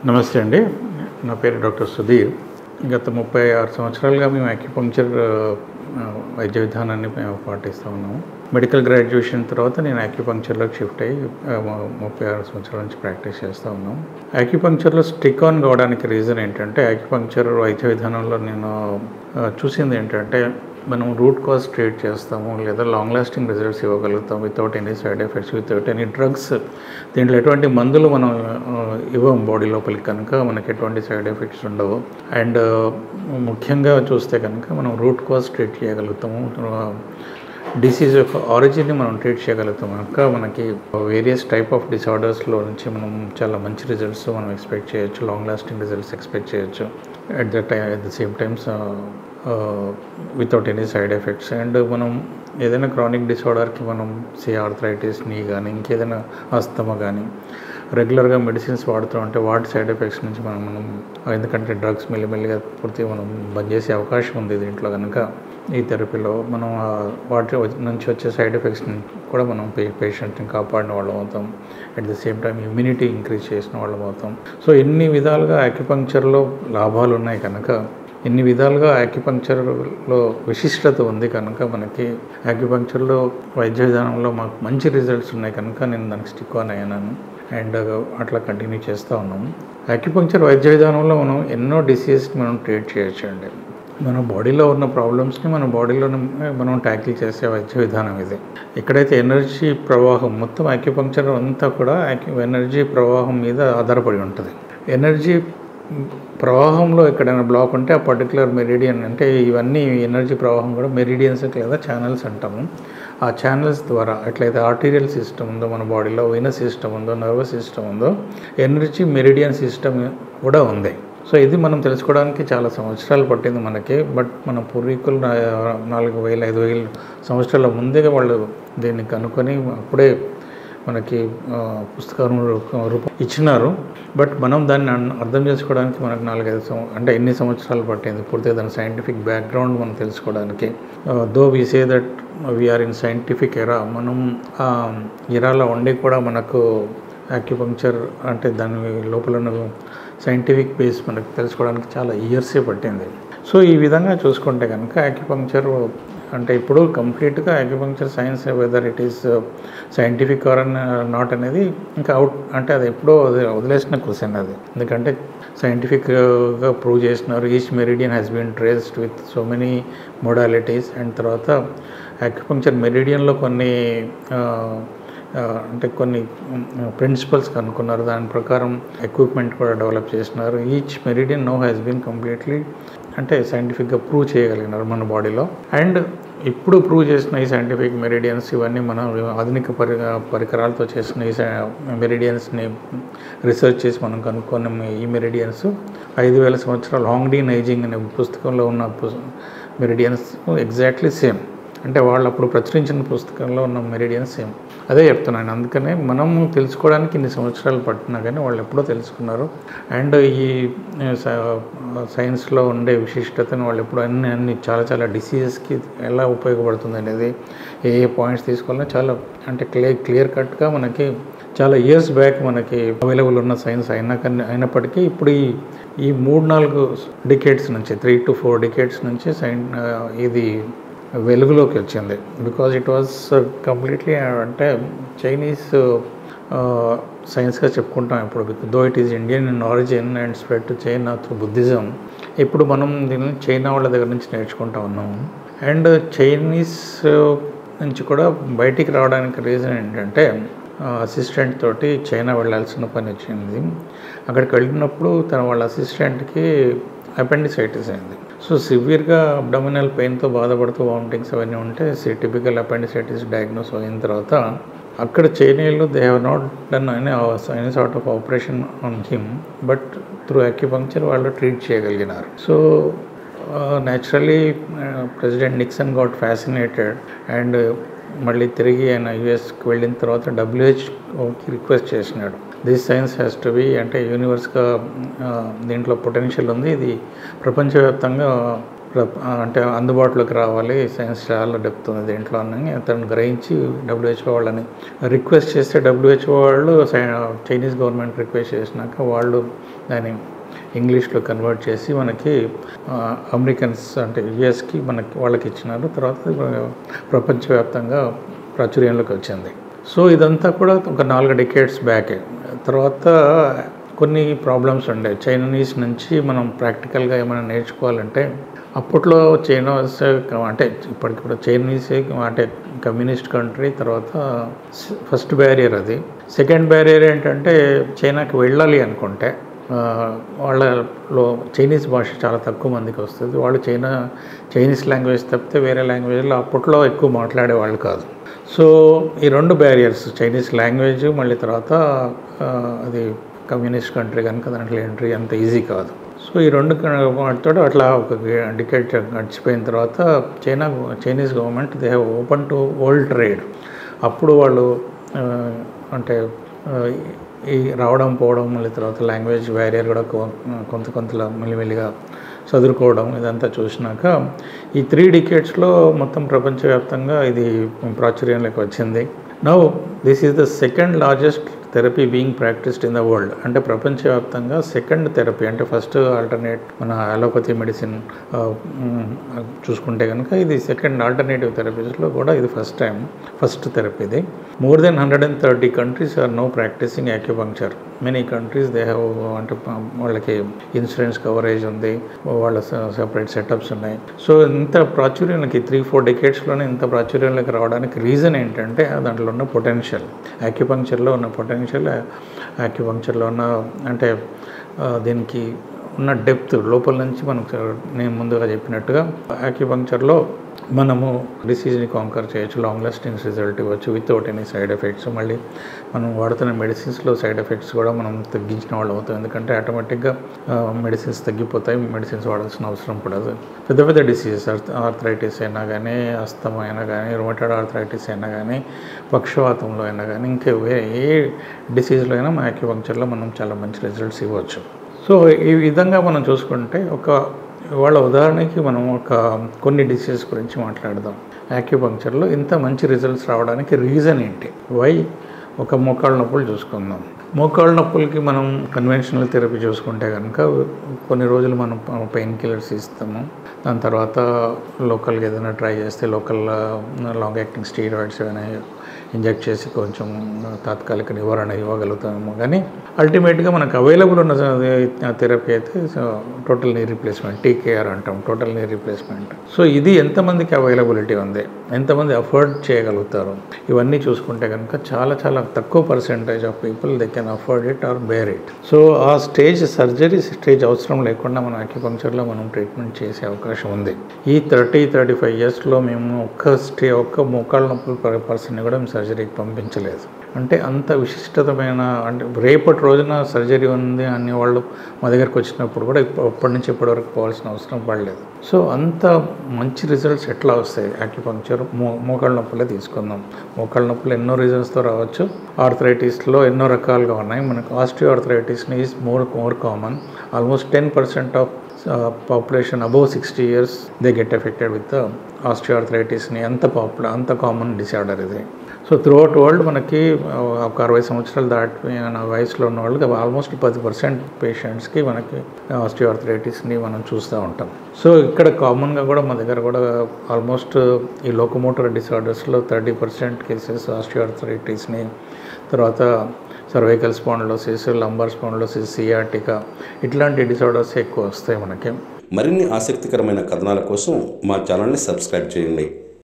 నమస్తే అండి నా పేరు డాక్టర్ సుధీర్ గత ముప్పై ఆరు సంవత్సరాలుగా మేము అక్యుపంక్చర్ ఆ, వైద్య విధానాన్ని మేము పాటిస్తూ ఉన్నాము మెడికల్ గ్రాడ్యుయేషన్ తర్వాత నేను అక్యుపంక్చర్లోకి షిఫ్ట్ అయ్యి ఆ, ము- ముప్పై ఆరు సంవత్సరాల నుంచి ప్రాక్టీస్ చేస్తూ ఉన్నాం అక్యుపంక్చర్లో స్టిక్ ఆన్ కావడానికి రీజన్ ఏంటంటే అక్యుపంక్చర్ వైద్య విధానంలో నేను ఆ, చూసింది ఏంటంటే మనం రూట్ కాజ్ ట్రీట్ చేస్తాము లేదా లాంగ్ లాస్టింగ్ రిజల్ట్స్ ఇవ్వగలుగుతాం without any side effects without any drugs దీంట్లో ఎటువంటి మందులు మనం ఆ, ఇవ్వం బాడీ లోపలికి కనుక మనకి ఎటువంటి సైడ్ ఎఫెక్ట్స్ ఉండవు అండ్ ముఖ్యంగా చూస్తే కనుక మనం రూట్ కాజ్ ట్రీట్ చేయగలుగుతాము డిసీజ్ యొక్క ఆరిజిన్ని మనం ట్రీట్ చేయగలుగుతాం కనుక మనకి వేరియస్ టైప్ ఆఫ్ డిసార్డర్స్లో నుంచి మనం చాలా మంచి రిజల్ట్స్ మనం ఎక్స్పెక్ట్ చేయొచ్చు లాంగ్ లాస్టింగ్ రిజల్ట్స్ ఎక్స్పెక్ట్ చేయొచ్చు at the time at the same times without any side effects and మనం ఏదైనా క్రానిక్ డిసార్డర్కి మనం సి ఆర్థరైటిస్ నీ కానీ ఇంకేదైనా అస్తమా కానీ రెగ్యులర్గా మెడిసిన్స్ వాడుతూ ఉంటే వాటి సైడ్ ఎఫెక్ట్స్ నుంచి మనం మనం ఎందుకంటే డ్రగ్స్ మెల్లిమెల్లిగా పూర్తి మనం బంద్ చేసే అవకాశం ఉంది దీంట్లో కనుక ఈ థెరపీలో మనం ఆ వాటి నుంచి వచ్చే సైడ్ ఎఫెక్ట్స్ కూడా మనం పే పేషెంట్ని కాపాడిన వాళ్ళం అవుతాం at the same time immunity increase చేసిన వాళ్ళం అవుతాం సో ఎన్ని విధాలుగా అక్యుపంక్చర్లో లాభాలు ఉన్నాయి కనుక ఎన్ని విధాలుగా యాక్యుపంక్చర్లో విశిష్టత ఉంది కనుక మనకి యాక్యుపంక్చర్లో వైద్య విధానంలో మాకు మంచి రిజల్ట్స్ ఉన్నాయి కనుక నేను దానికి స్టిక్ ఆన్ అయ్యాను అండ్ అట్లా కంటిన్యూ చేస్తూ ఉన్నాము యాక్యుపంక్చర్ వైద్య విధానంలో మనం ఎన్నో డిసీజెస్ని మనం ట్రీట్ చేయొచ్చు అండి మన బాడీలో ఉన్న ప్రాబ్లమ్స్ని మన బాడీలో మనం ట్యాకిల్ చేసే వైద్య విధానం ఇది ఎక్కడైతే ఎనర్జీ ప్రవాహం మొత్తం యాక్యుపంక్చర్ అంతా కూడా ఎనర్జీ ప్రవాహం మీద ఆధారపడి ఉంటుంది ఎనర్జీ ప్రవాహంలో ఎక్కడైనా బ్లాక్ ఉంటే ఆ పర్టికులర్ మెరిడియన్ అంటే ఇవన్నీ ఎనర్జీ ప్రవాహం కూడా మెరిడియన్స్ లేదా ఛానల్స్ అంటాము ఆ ఛానల్స్ ద్వారా ఎట్లయితే ఆర్టీరియల్ సిస్టమ్ ఉందో మన బాడీలో వెనస్ సిస్టమ్ ఉందో నర్వస్ సిస్టమ్ ఉందో ఎనర్జీ మెరిడియన్ సిస్టమ్ కూడా ఉంది సో ఇది మనం తెలుసుకోవడానికి చాలా సంవత్సరాలు పట్టింది మనకి బట్ మన పూర్వీకులు నా- నాలుగు వేల ఐదు వేల సంవత్సరాల ముందే వాళ్ళు దీన్ని కనుక్కొని అప్పుడే మనకి ఆ, పుస్తకం రూప- రూపం ఇచ్చినారు బట్ మనం దాన్ని అన్- అర్థం చేసుకోవడానికి మనకు నాలుగైదు సం అంటే ఎన్ని సంవత్సరాలు పట్టింది పూర్తిగా దాని సైంటిఫిక్ బ్యాక్గ్రౌండ్ మనం తెలుసుకోవడానికి though we say that we are in scientific era మనం ఆ ఎరాలో ఉండి కూడా మనకు యాక్యుపంక్చర్ అంటే దాని లోపల ఉన్న సైంటిఫిక్ బేస్ మనకు తెలుసుకోవడానికి చాలా ఇయర్సే పట్టింది సో ఈ విధంగా చూసుకుంటే కనుక యాక్యుపంక్చర్ అంటే ఇప్పుడు కంప్లీట్గా acupuncture science whether it is scientific or not అనేది ఇంకా అవుట్ అంటే అది ఎప్పుడో వదిలే- వదిలేసిన క్వశ్చన్ అది ఎందుకంటే సైంటిఫిక్గా ప్రూవ్ చేసినారు each meridian has been traced with so many modalities and తర్వాత యాక్యుపంక్చర్ మెరిడియన్లో కొన్ని ఆ, ఆ, అంటే కొన్ని ప్రిన్సిపల్స్ కనుక్కున్నారు దాని ప్రకారం ఎక్విప్మెంట్ కూడా డెవలప్ చేసినారు each meridian no has been completely అంటే సైంటిఫిక్గా ప్రూవ్ చేయగలిగినారు మన బాడీలో అండ్ ఇప్పుడు ప్రూవ్ చేసిన ఈ సైంటిఫిక్ మెరిడియన్స్ ఇవన్నీ మనం ఆధునిక పరి పరికరాలతో చేసిన ఈ మెరిడియన్స్ని రీసెర్చ్ చేసి మనం కనుక్కున్న ఈ మెరిడియన్స్ ఐదు వేల సంవత్సరాలు హాంగ్డీ నైజింగ్ అనే పుస్తకంలో ఉన్న మెరిడియన్స్ ఎగ్జాక్ట్లీ సేమ్ అంటే వాళ్ళు అప్పుడు ప్రచురించిన పుస్తకంలో ఉన్న మెరిడియన్స్ సేమ్ అదే చెప్తున్నాను అందుకనే మనం తెలుసుకోవడానికి ఇన్ని సంవత్సరాలు పట్టినా కానీ వాళ్ళు ఎప్పుడో తెలుసుకున్నారు అండ్ ఈ సైన్స్లో ఉండే విశిష్టతను వాళ్ళు ఎప్పుడు అన్ని అన్ని చాలా చాలా డిసీజెస్కి ఎలా ఉపయోగపడుతుంది అనేది ఏ ఏ పాయింట్స్ తీసుకోవాలో చాలా అంటే క్లియర్ క్లియర్ కట్గా మనకి చాలా ఇయర్స్ బ్యాక్ మనకి అవైలబుల్ ఉన్న సైన్స్ అయినా కానీ అయినప్పటికీ ఇప్పుడు ఈ ఈ మూడు నాలుగు డికేట్స్ నుంచి త్రీ టు ఫోర్ డికేట్స్ నుంచి సైన్ ఇది వెలుగులోకి వచ్చింది బికాజ్ ఇట్ వాజ్ కంప్లీట్లీ అంటే చైనీస్ సైన్స్గా చెప్పుకుంటాం ఇప్పుడు though it is Indian in origin and spread to China through Buddhism ఇప్పుడు మనం దీన్ని చైనా వాళ్ళ దగ్గర నుంచి నేర్చుకుంటా ఉన్నాము అండ్ చైనీస్ నుంచి కూడా బయటికి రావడానికి రీజన్ ఏంటంటే అసిస్టెంట్ తోటి చైనా వెళ్ళాల్సిన పని వచ్చింది అక్కడికి వెళ్ళినప్పుడు తన వాళ్ళ అసిస్టెంట్కి అపెండిసైటిస్ అయింది సో సివియర్గా అబ్డమినల్ పెయిన్తో బాధపడుతూ వామిటింగ్స్ అవన్నీ ఉంటే టిపికల్ అపెండిసైటిస్ డయాగ్నోస్ అయిన తర్వాత అక్కడ చైనీయులు they have not done any any sort of operation on him but through acupuncture వాళ్ళు ట్రీట్ చేయగలిగినారు so naturally president Nixon got fascinated and మళ్ళీ తిరిగి ఆయన యుఎస్కి వెళ్ళిన తర్వాత డబ్ల్యూహెచ్ఓకి రిక్వెస్ట్ చేసినాడు this science has to be అంటే యూనివర్స్గా దీంట్లో పొటెన్షియల్ ఉంది ఇది ప్రపంచవ్యాప్తంగా ప్ర- అంటే అందుబాటులోకి రావాలి సైన్స్ చాలా డెప్త్ ఉంది దీంట్లో అని అతను గ్రహించి డబ్ల్యూహెచ్ఓ వాళ్ళని రిక్వెస్ట్ చేస్తే డబ్ల్యూహెచ్ఓ వాళ్ళు సై- చైనీస్ గవర్నమెంట్ రిక్వెస్ట్ చేసినాక వాళ్ళు దాన్ని ఇంగ్లీష్లో కన్వర్ట్ చేసి మనకి ఆ, అమెరికన్స్ అంటే యుఎస్కి మనకి వాళ్ళకి ఇచ్చినారు తర్వాత ప్రపంచవ్యాప్తంగా ప్రాచుర్యంలోకి వచ్చింది సో ఇదంతా కూడా ఒక నాలుగు డికేట్స్ బ్యాకే తర్వాత కొన్ని ప్రాబ్లమ్స్ ఉండే చైనీస్ నుంచి మనం ప్రాక్టికల్గా ఏమైనా నేర్చుకోవాలంటే అప్పట్లో చైనాస్ అంటే ఇప్పటికి కూడా చైనీస్ అంటే కమ్యూనిస్ట్ కంట్రీ తర్వాత ఫస్ట్ బ్యారియర్ అది సెకండ్ బ్యారియర్ ఏంటంటే చైనాకి వెళ్ళాలి అనుకుంటే ఆ, వాళ్ళలో చైనీస్ భాష చాలా తక్కువ మందికి వస్తుంది వాళ్ళు చైనా చైనీస్ లాంగ్వేజ్ తప్పితే వేరే లాంగ్వేజ్లో అప్పట్లో ఎక్కువ మాట్లాడేవాళ్ళు కాదు సో ఈ రెండు బ్యారియర్స్ చైనీస్ లాంగ్వేజ్ మళ్ళీ తర్వాత ఆ, అది కమ్యూనిస్ట్ కంట్రీ కనుక దాంట్లో ఎంట్రీ అంత ఈజీ కాదు సో ఈ రెండు వాటితో అట్లా ఒక డికెట్ గడిచిపోయిన తర్వాత China Chinese government they have open to world trade అప్పుడు వాళ్ళు ఆ, అంటే ఆ, ఈ రావడం పోవడం మళ్ళీ తర్వాత లాంగ్వేజ్ బ్యారియర్ కూడా కొ- కొంత కొంతలా మెల్లిమెల్లిగా చదువుకోవడం ఇదంతా చూసినాక ఈ త్రీ డికేట్స్లో మొత్తం ప్రపంచవ్యాప్తంగా ఇది ప్రాచుర్యంలోకి వచ్చింది now this is the second largest therapy being practised in the world అంటే ప్రపంచవ్యాప్తంగా సెకండ్ థెరపీ అంటే ఫస్ట్ ఆల్టర్నేట్ మన అలోపతి మెడిసిన్ చూసుకుంటే కనుక ఇది సెకండ్ ఆల్టర్నేటివ్ థెరపీస్లో కూడా ఇది ఫస్ట్ టైం ఫస్ట్ థెరపీ ఇది more than hundred and thirty countries are no practising acupuncture many countries they have అంటే ప- వాళ్ళకి ఇన్సూరెన్స్ కవరేజ్ ఉంది వాళ్ళ సెపరేట్ సెటప్స్ ఉన్నాయి సో ఇంత ప్రాచుర్యానికి త్రీ ఫోర్ డెకేట్స్లోనే ఇంత ప్రాచుర్యంలోకి రావడానికి రీజన్ ఏంటంటే దాంట్లో ఉన్న పొటెన్షియల్ యాక్యుపంక్చర్లో ఉన్న పొటెన్షియల్ యాక్యుపంక్చర్లో ఉన్న అంటే ఆ, దీనికి ఉన్న డెప్త్ లోపల నుంచి మనం నేను ముందుగా చెప్పినట్టుగా యాక్యుపంక్చర్లో మనము డిసీజ్ని కాంకర్ చేయొచ్చు లాంగ్ లాస్టింగ్ రిజల్ట్ ఇవ్వచ్చు వితౌట్ ఎనీ సైడ్ ఎఫెక్ట్స్ మళ్ళీ మనం వాడుతున్న మెడిసిన్స్లో సైడ్ ఎఫెక్ట్స్ కూడా మనం తగ్గించిన వాళ్ళు అవుతాం ఎందుకంటే ఆటోమేటిక్గా మెడిసిన్స్ తగ్గిపోతాయి మెడిసిన్స్ వాడాల్సిన అవసరం పడదు పెద్ద పెద్ద డిసీజెస్ ఆర్థరైటిస్ అయినా కానీ అస్తమా అయినా కానీ రొమటెడ్ ఆర్థరైటిస్ అయినా కానీ పక్షవాతంలో అయినా కానీ ఇంకా వేరే ఏ డిసీజ్లో అయినా మా యాక్యుపంక్చర్లో మనం చాలా మంచి రిజల్ట్స్ ఇవ్వచ్చు సో ఈ విధంగా మనం చూసుకుంటే ఒక వాళ్ళ ఉదాహరణకి మనం ఒక కొన్ని డిసీజెస్ గురించి మాట్లాడదాం యాక్యుపంక్చర్లో ఇంత మంచి రిజల్ట్స్ రావడానికి రీజన్ ఏంటి వై ఒక మోకాళ్ళ నొప్పులు చూసుకుందాం మోకాళ్ళ నొప్పులకి మనం కన్వెన్షనల్ థెరపీ చూసుకుంటే కనుక కొన్ని రోజులు మనం పెయిన్ కిల్లర్స్ ఇస్తాము దాని తర్వాత లోకల్గా ఏదైనా ట్రై చేస్తే లోకల్ లాంగ్ యాక్టింగ్ స్టీరాయిడ్స్ ఏమైనా ఇంజెక్ట్ చేసి కొంచెం తాత్కాలిక నివారణ ఇవ్వగలుగుతాము కానీ అల్టిమేట్గా మనకు అవైలబుల్ ఉన్న థెరపీ అయితే టోటల్ నీ రీప్లేస్మెంట్ టీకేఆర్ అంటాం టోటల్ నీ రీప్లేస్మెంట్ సో ఇది ఎంతమందికి అవైలబిలిటీ ఉంది ఎంతమంది అఫోర్డ్ చేయగలుగుతారు ఇవన్నీ చూసుకుంటే కనుక చాలా చాలా తక్కువ percentage of people they can afford it or bear it so ఆ స్టేజ్ సర్జరీ స్టేజ్ అవసరం లేకుండా మనం అక్యుపంక్చర్లో మనం ట్రీట్మెంట్ చేసే అవకాశం ఉంది ఈ థర్టీ థర్టీ ఫైవ్ ఇయర్స్లో మేము ఒక్క స్టే ఒక్క మోకాళ్ళ నొప్పులు పర్సన్ని కూడా మేము సర్జరీకి పంపించలేదు అంటే అంత విశిష్టతమైన అంటే రేపటి రోజున సర్జరీ ఉంది అనే వాళ్ళు మా దగ్గరకు వచ్చినప్పుడు కూడా ఇప్ప- అప్పటి నుంచి ఇప్పటి వరకు పోవాల్సిన అవసరం పడలేదు సో అంత మంచి రిజల్ట్స్ ఎట్లా వస్తాయి యాక్యుపంక్చర్ మో మోకాళ్ళ నొప్పులే తీసుకుందాం మోకాళ్ళ నొప్పులు ఎన్నో రీజన్స్తో రావచ్చు ఆర్థరైటిస్లో ఎన్నో రకాలుగా ఉన్నాయి మనకు ఆస్టియో ఆర్థరైటిస్ని is more more common almost ten percent of population above sixty years they get affected with ఆస్టియోఆర్థరైటిస్ని అంత పాపులర్ అంత కామన్ డిసార్డర్ ఇది సో త్రూఅవుట్ వరల్డ్ మనకి ఆ, ఒక అరవై సంవత్సరాలు దాటిపోయిన వయసులో ఉన్న వాళ్ళకి ఆల్మోస్ట్ పది పర్సెంట్ పేషెంట్స్కి మనకి ఆస్టియోఆర్థరైటిస్ని మనం చూస్తూ ఉంటాం సో ఇక్కడ కామన్గా కూడా మా దగ్గర కూడా ఆల్మోస్ట్ ఈ లోకోమోటర్ డిసార్డర్స్లో థర్టీ పర్సెంట్ కేసెస్ ఆస్టియోఆర్థరైటిస్ని తర్వాత cervical spondylosis lumbar spondylosis sciatica ఇట్లాంటి డిసార్డర్స్ ఎక్కువ వస్తాయి మనకి మరిన్ని ఆసక్తికరమైన కథనాల కోసం మా ఛానల్ని సబ్స్క్రైబ్ చేయండి